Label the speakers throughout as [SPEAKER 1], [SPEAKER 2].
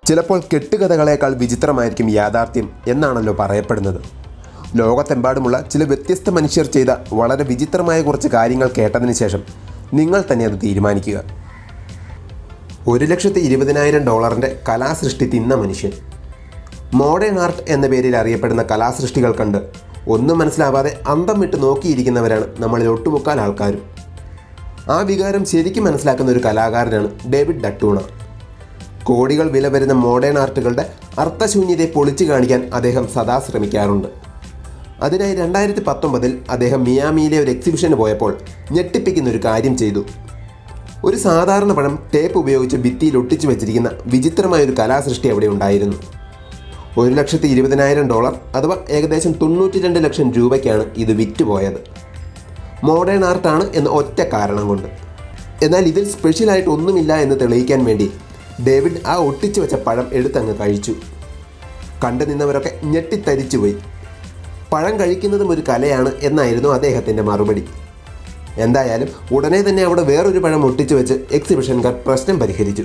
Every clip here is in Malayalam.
[SPEAKER 1] ചിലപ്പോൾ കെട്ടുകഥകളേക്കാൾ വിചിത്രമായിരിക്കും യാഥാർത്ഥ്യം എന്നാണല്ലോ പറയപ്പെടുന്നത് ലോകത്തെമ്പാടുമുള്ള ചില വ്യത്യസ്ത മനുഷ്യർ ചെയ്ത വളരെ വിചിത്രമായ കുറച്ച് കാര്യങ്ങൾ കേട്ടതിന് ശേഷം നിങ്ങൾ തന്നെ അത് തീരുമാനിക്കുക ഒരു ലക്ഷത്തി ഇരുപതിനായിരം ഡോളറിൻ്റെ കലാസൃഷ്ടി തിന്ന മനുഷ്യൻ മോഡേൺ ആർട്ട് എന്ന പേരിൽ അറിയപ്പെടുന്ന കലാസൃഷ്ടികൾ കണ്ട് ഒന്നും മനസ്സിലാവാതെ അന്തം വിട്ട് നോക്കിയിരിക്കുന്നവരാണ് നമ്മളിൽ ഒട്ടുമുക്കാൽ ആൾക്കാരും ആ വികാരം ശരിക്കും മനസ്സിലാക്കുന്ന ഒരു കലാകാരനാണ് ഡേവിഡ് ഡട്ടൂണ കോടികൾ വില വരുന്ന മോഡേൺ ആർട്ടുകളുടെ അർത്ഥശൂന്യതയെ പൊളിച്ചു കാണിക്കാൻ അദ്ദേഹം സദാ ശ്രമിക്കാറുണ്ട് അതിനായി രണ്ടായിരത്തി പത്തൊമ്പതിൽ അദ്ദേഹം മിയാമിയിലെ ഒരു എക്സിബിഷന് പോയപ്പോൾ ഞെട്ടിപ്പിക്കുന്ന ഒരു കാര്യം ചെയ്തു ഒരു സാധാരണ പഴം ടേപ്പ് ഉപയോഗിച്ച് ഭിത്തിയിൽ ഒട്ടിച്ചു വെച്ചിരിക്കുന്ന വിചിത്രമായ ഒരു കലാസൃഷ്ടി അവിടെ ഉണ്ടായിരുന്നു ഒരു ലക്ഷത്തി ഇരുപതിനായിരം ഡോളർ അഥവാ ഏകദേശം തൊണ്ണൂറ്റി രണ്ട് ലക്ഷം രൂപയ്ക്കാണ് ഇത് വിറ്റുപോയത് മോഡേൺ ആർട്ടാണ് എന്ന ഒറ്റ കാരണം കൊണ്ട് എന്നാൽ ഇതിൽ സ്പെഷ്യലായിട്ട് ഒന്നുമില്ല എന്ന് തെളിയിക്കാൻ വേണ്ടി ഡേവിഡ് ആ ഒട്ടിച്ചു വെച്ച പഴം എടുത്തങ്ങ് കഴിച്ചു കണ്ടു നിന്നവരൊക്കെ ഞെട്ടിത്തരിച്ചുപോയി പഴം കഴിക്കുന്നതും ഒരു കലയാണ് എന്നായിരുന്നു അദ്ദേഹത്തിൻ്റെ മറുപടി എന്തായാലും ഉടനെ തന്നെ അവിടെ വേറൊരു പഴം ഒട്ടിച്ചു വെച്ച് എക്സിബിഷൻകാർ പ്രശ്നം പരിഹരിച്ചു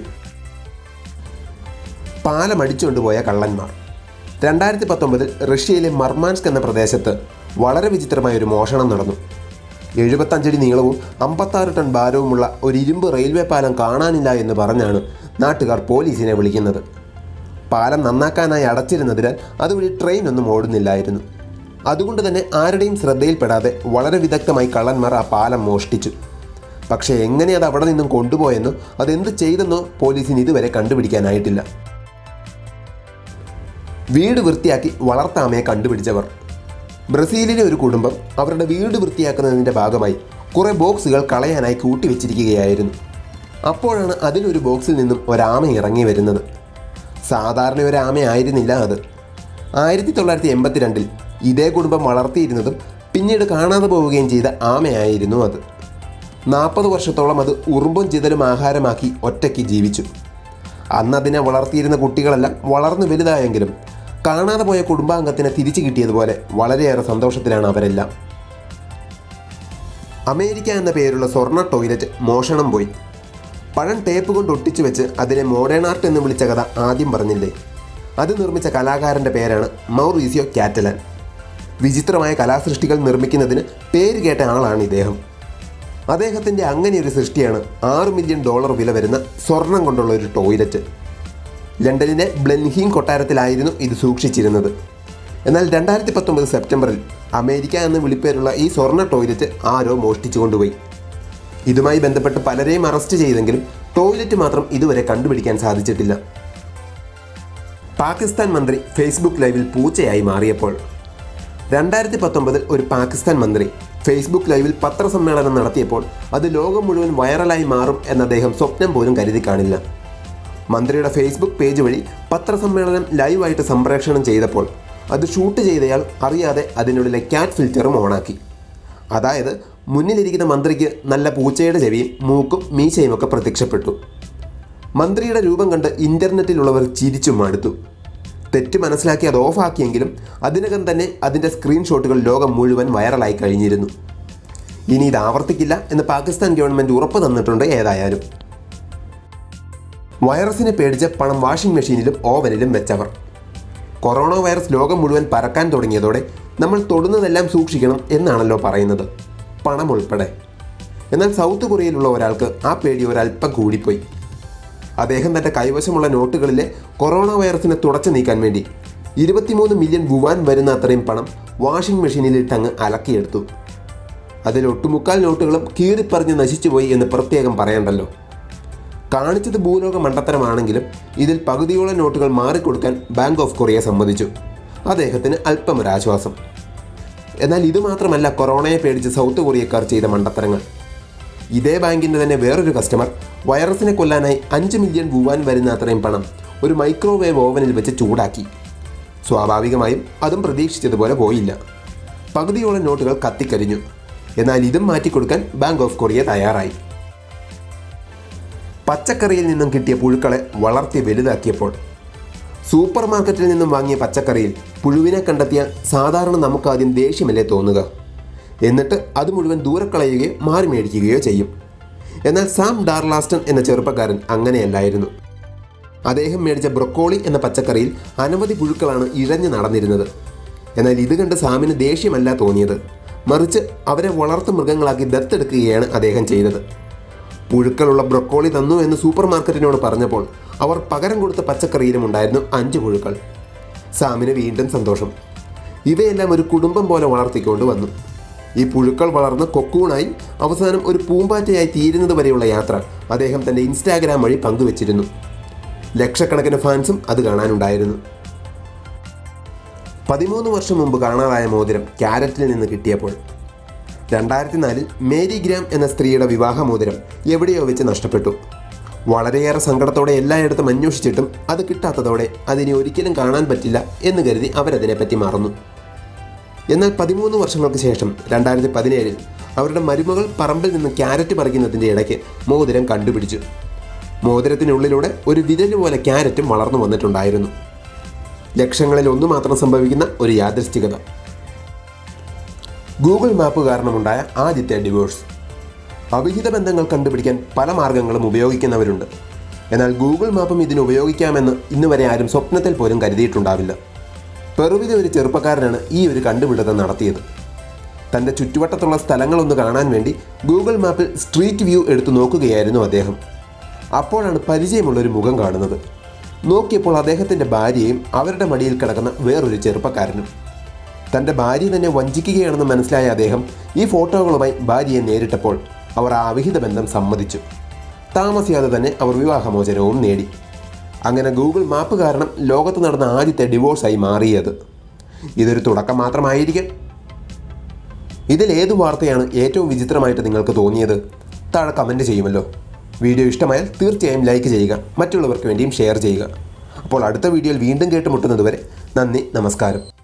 [SPEAKER 1] പാലം അടിച്ചുകൊണ്ടുപോയ കള്ളന്മാർ രണ്ടായിരത്തി പത്തൊമ്പതിൽ റഷ്യയിലെ മർമാൻസ്ക് എന്ന പ്രദേശത്ത് വളരെ വിചിത്രമായ ഒരു മോഷണം നടന്നു എഴുപത്തഞ്ചടി നീളവും അമ്പത്താറ് ടൺ ഭാരവുമുള്ള ഒരു ഇരുമ്പ് റെയിൽവേ പാലം കാണാനില്ല എന്ന് പറഞ്ഞാണ് നാട്ടുകാർ പോലീസിനെ വിളിക്കുന്നത് പാലം നന്നാക്കാനായി അടച്ചിരുന്നതിനാൽ അതുവഴി ട്രെയിൻ ഒന്നും ഓടുന്നില്ലായിരുന്നു അതുകൊണ്ട് തന്നെ ആരുടെയും ശ്രദ്ധയിൽപ്പെടാതെ വളരെ വിദഗ്ധമായി കള്ളന്മാർ ആ പാലം മോഷ്ടിച്ചു പക്ഷേ എങ്ങനെ അത് അവിടെ നിന്നും കൊണ്ടുപോയെന്നോ അതെന്ത് ചെയ്തെന്നോ പോലീസിന് ഇതുവരെ കണ്ടുപിടിക്കാനായിട്ടില്ല വീട് വൃത്തിയാക്കി വളർത്താമയെ കണ്ടുപിടിച്ചവർ ബ്രസീലിലെ ഒരു കുടുംബം അവരുടെ വീട് വൃത്തിയാക്കുന്നതിൻ്റെ ഭാഗമായി കുറേ ബോക്സുകൾ കളയാനായി കൂട്ടിവെച്ചിരിക്കുകയായിരുന്നു അപ്പോഴാണ് അതിലൊരു ബോക്സിൽ നിന്നും ഒരാമ ഇറങ്ങി വരുന്നത് സാധാരണ ഒരു ആമയായിരുന്നില്ല അത് ആയിരത്തി തൊള്ളായിരത്തി എൺപത്തിരണ്ടിൽ ഇതേ കുടുംബം വളർത്തിയിരുന്നതും പിന്നീട് കാണാതെ പോവുകയും ചെയ്ത ആമയായിരുന്നു അത് നാൽപ്പത് വർഷത്തോളം അത് ഉറുമ്പും ചിതലും ആഹാരമാക്കി ഒറ്റയ്ക്ക് ജീവിച്ചു അന്ന് അതിനെ വളർത്തിയിരുന്ന കുട്ടികളെല്ലാം വളർന്നു വലുതായെങ്കിലും കാണാതെ പോയ കുടുംബാംഗത്തിനെ തിരിച്ചു കിട്ടിയതുപോലെ വളരെയേറെ സന്തോഷത്തിലാണ് അവരെല്ലാം അമേരിക്ക എന്ന പേരുള്ള സ്വർണ്ണ ടോയ്ലറ്റ് മോഷണം പോയി പഴം ടേപ്പ് കൊണ്ട് ഒട്ടിച്ചു വെച്ച് അതിനെ മോഡേൺ ആർട്ട് എന്ന് വിളിച്ച കഥ ആദ്യം പറഞ്ഞില്ലേ അത് നിർമ്മിച്ച കലാകാരൻ്റെ പേരാണ് മൗറീസിയോ കാറ്റലൻ വിചിത്രമായ കലാസൃഷ്ടികൾ നിർമ്മിക്കുന്നതിന് പേര് കേട്ട ആളാണ് ഇദ്ദേഹം അദ്ദേഹത്തിൻ്റെ അങ്ങനെ ഒരു സൃഷ്ടിയാണ് ആറ് മില്യൺ ഡോളർ വില വരുന്ന സ്വർണം കൊണ്ടുള്ള ഒരു ടോയ്ലറ്റ് ലണ്ടനിലെ ബ്ലെൻഹീം കൊട്ടാരത്തിലായിരുന്നു ഇത് സൂക്ഷിച്ചിരുന്നത് എന്നാൽ രണ്ടായിരത്തി പത്തൊമ്പത് സെപ്റ്റംബറിൽ അമേരിക്ക എന്ന് വിളിപ്പേരുള്ള ഈ സ്വർണ്ണ ടോയ്ലറ്റ് ആരോ മോഷ്ടിച്ചു കൊണ്ടുപോയി ഇതുമായി ബന്ധപ്പെട്ട് പലരെയും അറസ്റ്റ് ചെയ്തെങ്കിലും ടോയ്ലറ്റ് മാത്രം ഇതുവരെ കണ്ടുപിടിക്കാൻ സാധിച്ചിട്ടില്ല പാകിസ്ഥാൻ മന്ത്രി ഫേസ്ബുക്ക് ലൈവിൽ പൂച്ചയായി മാറിയപ്പോൾ രണ്ടായിരത്തി പത്തൊമ്പതിൽ ഒരു പാകിസ്ഥാൻ മന്ത്രി ഫേസ്ബുക്ക് ലൈവിൽ പത്രസമ്മേളനം നടത്തിയപ്പോൾ അത് ലോകം മുഴുവൻ വൈറലായി മാറും എന്ന് അദ്ദേഹം സ്വപ്നം പോലും കരുതി കാണില്ല മന്ത്രിയുടെ ഫേസ്ബുക്ക് പേജ് വഴി പത്രസമ്മേളനം ലൈവായിട്ട് സംപ്രേഷണം ചെയ്തപ്പോൾ അത് ഷൂട്ട് ചെയ്തയാൾ അറിയാതെ അതിനുള്ളിലെ ക്യാറ്റ് ഫിൽറ്ററും ഓണാക്കി അതായത് മുന്നിലിരിക്കുന്ന മന്ത്രിക്ക് നല്ല പൂച്ചയുടെ ചെവിയും മൂക്കും മീശയും ഒക്കെ പ്രത്യക്ഷപ്പെട്ടു മന്ത്രിയുടെ രൂപം കണ്ട് ഇൻ്റർനെറ്റിലുള്ളവർ ചിരിച്ചും മടുത്തു തെറ്റ് മനസ്സിലാക്കി അത് ഓഫാക്കിയെങ്കിലും അതിനകം തന്നെ അതിൻ്റെ സ്ക്രീൻഷോട്ടുകൾ ലോകം മുഴുവൻ വൈറലായി കഴിഞ്ഞിരുന്നു ഇനി ഇത് ആവർത്തിക്കില്ല എന്ന് പാകിസ്ഥാൻ ഗവൺമെൻറ് ഉറപ്പ് തന്നിട്ടുണ്ട് ഏതായാലും വൈറസിനെ പേടിച്ച് പണം വാഷിംഗ് മെഷീനിലും ഓവനിലും വെച്ചവർ കൊറോണ വൈറസ് ലോകം മുഴുവൻ പരക്കാൻ തുടങ്ങിയതോടെ നമ്മൾ തൊടുന്നതെല്ലാം സൂക്ഷിക്കണം എന്നാണല്ലോ പറയുന്നത് പണം ഉൾപ്പെടെ എന്നാൽ സൗത്ത് കൊറിയയിലുള്ള ഒരാൾക്ക് ആ പേടി ഒരല്പം കൂടിപ്പോയി അദ്ദേഹം തൻ്റെ കൈവശമുള്ള നോട്ടുകളിലെ കൊറോണ വൈറസിനെ തുടച്ചു നീക്കാൻ വേണ്ടി ഇരുപത്തിമൂന്ന് മില്യൺ വുവാൻ വരുന്ന അത്രയും പണം വാഷിംഗ് മെഷീനിലിട്ട് അങ്ങ് അലക്കിയെടുത്തു അതിൽ ഒട്ടുമുക്കാൽ നോട്ടുകളും കീറിപ്പറിഞ്ഞ് നശിച്ചുപോയി എന്ന് പ്രത്യേകം പറയണ്ടല്ലോ കാണിച്ചത് ഭൂലോക മണ്ടത്തരമാണെങ്കിലും ഇതിൽ പകുതിയോളം നോട്ടുകൾ മാറിക്കൊടുക്കാൻ ബാങ്ക് ഓഫ് കൊറിയ സമ്മതിച്ചു അദ്ദേഹത്തിന് അല്പം ഒരു ആശ്വാസം എന്നാൽ ഇത് മാത്രമല്ല കൊറോണയെ പേടിച്ച് സൗത്ത് കൊറിയക്കാർ ചെയ്ത മണ്ടത്തരങ്ങൾ ഇതേ ബാങ്കിൻ്റെ തന്നെ വേറൊരു കസ്റ്റമർ വൈറസിനെ കൊല്ലാനായി അഞ്ച് മില്യൺ വുവാൻ വരുന്ന അത്രയും പണം ഒരു മൈക്രോവേവ് ഓവനിൽ വെച്ച് ചൂടാക്കി സ്വാഭാവികമായും അതും പ്രതീക്ഷിച്ചതുപോലെ പോയില്ല പകുതിയോളം നോട്ടുകൾ കത്തിക്കരിഞ്ഞു എന്നാൽ ഇതും മാറ്റിക്കൊടുക്കാൻ ബാങ്ക് ഓഫ് കൊറിയ തയ്യാറായി പച്ചക്കറിയിൽ നിന്നും കിട്ടിയ പുഴുക്കളെ വളർത്തി വലുതാക്കിയപ്പോൾ സൂപ്പർ മാർക്കറ്റിൽ നിന്നും വാങ്ങിയ പച്ചക്കറിയിൽ പുഴുവിനെ കണ്ടെത്തിയ സാധാരണ നമുക്കാദ്യം ദേഷ്യമല്ലേ തോന്നുക എന്നിട്ട് അത് മുഴുവൻ ദൂരെ കളയുകയോ മാറി മേടിക്കുകയോ ചെയ്യും എന്നാൽ സാം ഡാർലാസ്റ്റൺ എന്ന ചെറുപ്പക്കാരൻ അങ്ങനെയല്ലായിരുന്നു അദ്ദേഹം മേടിച്ച ബ്രൊക്കോളി എന്ന പച്ചക്കറിയിൽ അനവധി പുഴുക്കളാണ് ഇഴഞ്ഞു നടന്നിരുന്നത് എന്നാൽ ഇത് കണ്ട് സാമിന് ദേഷ്യമല്ല തോന്നിയത് മറിച്ച് അവരെ വളർത്തു മൃഗങ്ങളാക്കി ദത്തെടുക്കുകയാണ് അദ്ദേഹം ചെയ്തത് പുഴുക്കളുള്ള ബ്രൊക്കോളി തന്നു എന്ന് സൂപ്പർ മാർക്കറ്റിനോട് പറഞ്ഞപ്പോൾ അവർ പകരം കൊടുത്ത പച്ചക്കറിയിലും ഉണ്ടായിരുന്നു അഞ്ച് പുഴുക്കൾ സാമിന് വീണ്ടും സന്തോഷം ഇവയെല്ലാം ഒരു കുടുംബം പോലെ വളർത്തിക്കൊണ്ട് വന്നു ഈ പുഴുക്കൾ വളർന്ന് കൊക്കൂണായി അവസാനം ഒരു പൂമ്പാറ്റയായി തീരുന്നത് വരെയുള്ള യാത്ര അദ്ദേഹം തൻ്റെ ഇൻസ്റ്റാഗ്രാം വഴി പങ്കുവച്ചിരുന്നു ലക്ഷക്കണക്കിന് ഫാൻസും അത് കാണാനുണ്ടായിരുന്നു പതിമൂന്ന് വർഷം മുമ്പ് കാണാതായ മോതിരം ക്യാരറ്റിൽ നിന്ന് കിട്ടിയപ്പോൾ രണ്ടായിരത്തി നാലിൽ മേരി ഗ്രാം എന്ന സ്ത്രീയുടെ വിവാഹ മോതിരം എവിടെയോ വെച്ച് നഷ്ടപ്പെട്ടു വളരെയേറെ സങ്കടത്തോടെ എല്ലായിടത്തും അന്വേഷിച്ചിട്ടും അത് കിട്ടാത്തതോടെ അതിനെ ഒരിക്കലും കാണാൻ പറ്റില്ല എന്ന് കരുതി അവരതിനെപ്പറ്റി മറന്നു എന്നാൽ പതിമൂന്ന് വർഷങ്ങൾക്ക് ശേഷം രണ്ടായിരത്തി പതിനേഴിൽ അവരുടെ മരുമകൾ പറമ്പിൽ നിന്ന് ക്യാരറ്റ് പറിക്കുന്നതിൻ്റെ ഇടയ്ക്ക് മോതിരം കണ്ടുപിടിച്ചു മോതിരത്തിനുള്ളിലൂടെ ഒരു വിരല് പോലെ ക്യാരറ്റും വളർന്നു വന്നിട്ടുണ്ടായിരുന്നു ലക്ഷങ്ങളിൽ ഒന്നു മാത്രം സംഭവിക്കുന്ന ഒരു യാദൃശ്ചികത ഗൂഗിൾ മാപ്പ് കാരണമുണ്ടായ ആദ്യത്തെ ഡിവോഴ്സ് അവിഹിത ബന്ധങ്ങൾ കണ്ടുപിടിക്കാൻ പല മാർഗങ്ങളും ഉപയോഗിക്കുന്നവരുണ്ട് എന്നാൽ ഗൂഗിൾ മാപ്പും ഇതിന് ഉപയോഗിക്കാമെന്ന് ഇന്ന് വരെ ആരും സ്വപ്നത്തിൽ പോലും കരുതിയിട്ടുണ്ടാവില്ല പെറുവിലെ ഒരു ചെറുപ്പക്കാരനാണ് ഈ ഒരു കണ്ടുപിടുത്തം നടത്തിയത് തൻ്റെ ചുറ്റുവട്ടത്തുള്ള സ്ഥലങ്ങളൊന്ന് കാണാൻ വേണ്ടി ഗൂഗിൾ മാപ്പിൽ സ്ട്രീറ്റ് വ്യൂ എടുത്തു നോക്കുകയായിരുന്നു അദ്ദേഹം അപ്പോഴാണ് പരിചയമുള്ള ഒരു മുഖം കാണുന്നത് നോക്കിയപ്പോൾ അദ്ദേഹത്തിൻ്റെ ഭാര്യയും അവരുടെ മടിയിൽ കിടക്കുന്ന വേറൊരു ചെറുപ്പക്കാരനും തൻ്റെ ഭാര്യ തന്നെ വഞ്ചിക്കുകയാണെന്ന് മനസ്സിലായ അദ്ദേഹം ഈ ഫോട്ടോകളുമായി ഭാര്യയെ നേരിട്ടപ്പോൾ അവർ ആ അവിഹിത ബന്ധം സമ്മതിച്ചു താമസിയാതെ തന്നെ അവർ വിവാഹമോചനവും നേടി അങ്ങനെ ഗൂഗിൾ മാപ്പ് കാരണം ലോകത്ത് നടന്ന ആദ്യത്തെ ഡിവോഴ്സായി മാറിയത് ഇതൊരു തുടക്കം മാത്രമായിരിക്കും ഇതിൽ ഏത് വാർത്തയാണ് ഏറ്റവും വിചിത്രമായിട്ട് നിങ്ങൾക്ക് തോന്നിയത് താഴെ കമൻറ്റ് ചെയ്യുമല്ലോ വീഡിയോ ഇഷ്ടമായാൽ തീർച്ചയായും ലൈക്ക് ചെയ്യുക മറ്റുള്ളവർക്ക് വേണ്ടിയും ഷെയർ ചെയ്യുക അപ്പോൾ അടുത്ത വീഡിയോയിൽ വീണ്ടും കേട്ടുമുട്ടുന്നതുവരെ നന്ദി നമസ്കാരം